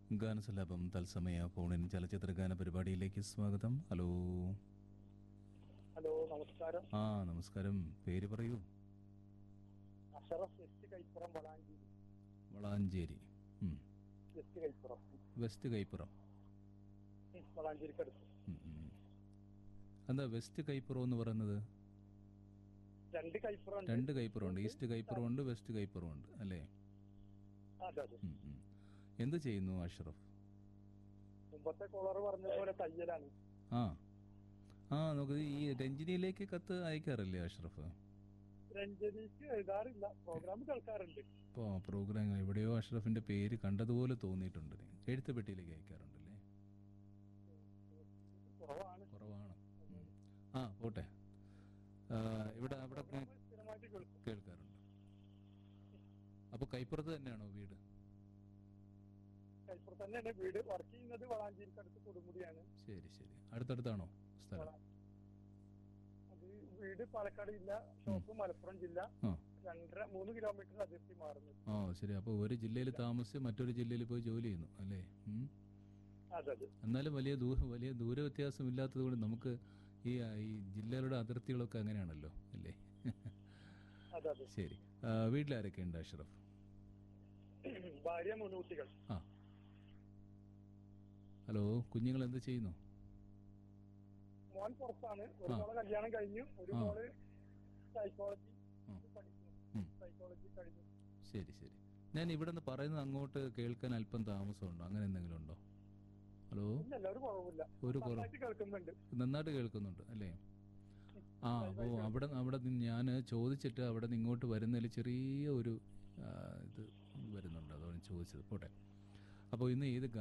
ഗാനസലാപം തത്സമയ ഫോണിൻ ചലച്ചിത്ര ഗാന പരിപാടിയിലേക്ക് സ്വാഗതം ഹലോ ഹലോ നമസ്കാരം ആ നമസ്കാരം പേര് പറയൂ അഷറഫ് വെസ്റ്റ് കൈപ്പുറം വളാഞ്ചേരി വളാഞ്ചേരി ഉം. വെസ്റ്റ് കൈപ്പുറം വെസ്റ്റ് കൈപ്പുറം ഉം, വളാഞ്ചേരിക്കടുത്ത് ഉം, ഉം. എന്താ വെസ്റ്റ് കൈപ്പുറം എന്ന് പറയുന്നത് രണ്ട് കൈപ്പുറം ഉണ്ട്. രണ്ട് കൈപ്പുറം ഉണ്ട് ഈസ്റ്റ് കൈപ്പുറം ഉണ്ട് വെസ്റ്റ് കൈപ്പുറം ഉണ്ട് അല്ലേ അതെ അതെ ഉം, ഉം. എന്ത് ചെയ്യുന്നു അഷ്റഫ് മുമ്പത്തെ കോളർ പറഞ്ഞ പോലെ തയ്യലാണ് ആ ആ നമുക്ക് ഈ രഞ്ജിനിയിലേക്ക് കത്ത് അയക്കാറില്ലേ അഷ്റഫ് രഞ്ജനിക്ക് എഴുതാറില്ല പ്രോഗ്രാം കേൾക്കാറുണ്ട് ഇപ്പോൾ പ്രോഗ്രാം എവിടെയോ അഷ്റഫിന്റെ പേര് കണ്ടതുപോലെ തോന്നിയിട്ടുണ്ട് എഴുത്ത് പെട്ടിയിലേക്ക് അയക്കാറുണ്ടല്ലേ കുറവാണ് കുറവാണ് ഉം. ആ പോട്ടെ ആ, ഇവിടെ അവിടെ പ്രോഗ്രാം സ്ഥിരമായിട്ട് കേൾക്കും കേൾക്കാറുണ്ട് അപ്പൊ കൈപ്പുറത്ത് തന്നെയാണോ വീട് കൈപ്പുറത്ത് തന്നെയാണ് വീട് വർക്ക് ചെയ്യുന്നത് വളാഞ്ചേരിക്കടുത്ത് കൊടുമുടിയാണ് ശരി ശരി അടുത്തടുത്താണോ സ്ഥലം വളാ- അത് വീട് പാലക്കാട് ജില്ല ഷോപ്പ് മലപ്പുറം ജില്ല ആ രണ്ടര മൂന്ന് കിലോമീറ്റർ അതിർത്തി മാറുന്നത് ആ ശരി അപ്പോൾ ഒരു ജില്ലയിൽ താമസിച്ച് മറ്റൊരു ജില്ലയിൽ പോയി ജോലി ചെയ്യുന്നു അല്ലേ ഉം. അതെ അതെ എന്നാലും വലിയ ദൂര വലിയ ദൂരവ്യത്യാസം ഇല്ലാത്തത് കൊണ്ട് നമുക്ക് ഈ ഈ ജില്ലകളുടെ അതിർത്തികളൊക്കെ അങ്ങനെയാണല്ലോ അല്ലേ അതെ അതെ ശരി ആ, വീട്ടിലാരൊക്കെ ഉണ്ട് അഷ്റഫ് ഭാര്യ മൂന്ന് കുട്ടികൾ ആ ഹലോ കുഞ്ഞുങ്ങൾ എന്ത് ചെയ്യുന്നു മോൻ പുറത്താണ് ഒരു ആ. മോളെ കല്യാണം കഴിഞ്ഞു ഒരു ആ. മോള് സൈക്കോളജി ആ. പഠിക്കുന്നു ഉം. സൈക്കോളജി കഴിഞ്ഞു ശരി ശരി ഞാൻ ഇവിടെ നിന്ന് പറയുന്നത് അങ്ങോട്ട് കേൾക്കാൻ അല്പം താമസമുണ്ടോ അങ്ങനെ എന്തെങ്കിലും ഉണ്ടോ ഹലോ ഇല്ല ഒരു കുറവില്ല ഒരു കുറവ് നന്നായിട്ട് കേൾക്കുന്നുണ്ട് നന്നായിട്ട് കേൾക്കുന്നുണ്ട് അല്ലേ ആ അപ്പോൾ അവിടെ അവിടെ ഞാൻ ചോദിച്ചിട്ട് അവിടെ നിന്ന് ഇങ്ങോട്ട് വരുന്നതിൽ ചെറിയ ഒരു ആ, ഇത് വരുന്നുണ്ട് അതാണ് ചോദിച്ചത് പോട്ടെ അപ്പോൾ ഇന്ന് ഏത്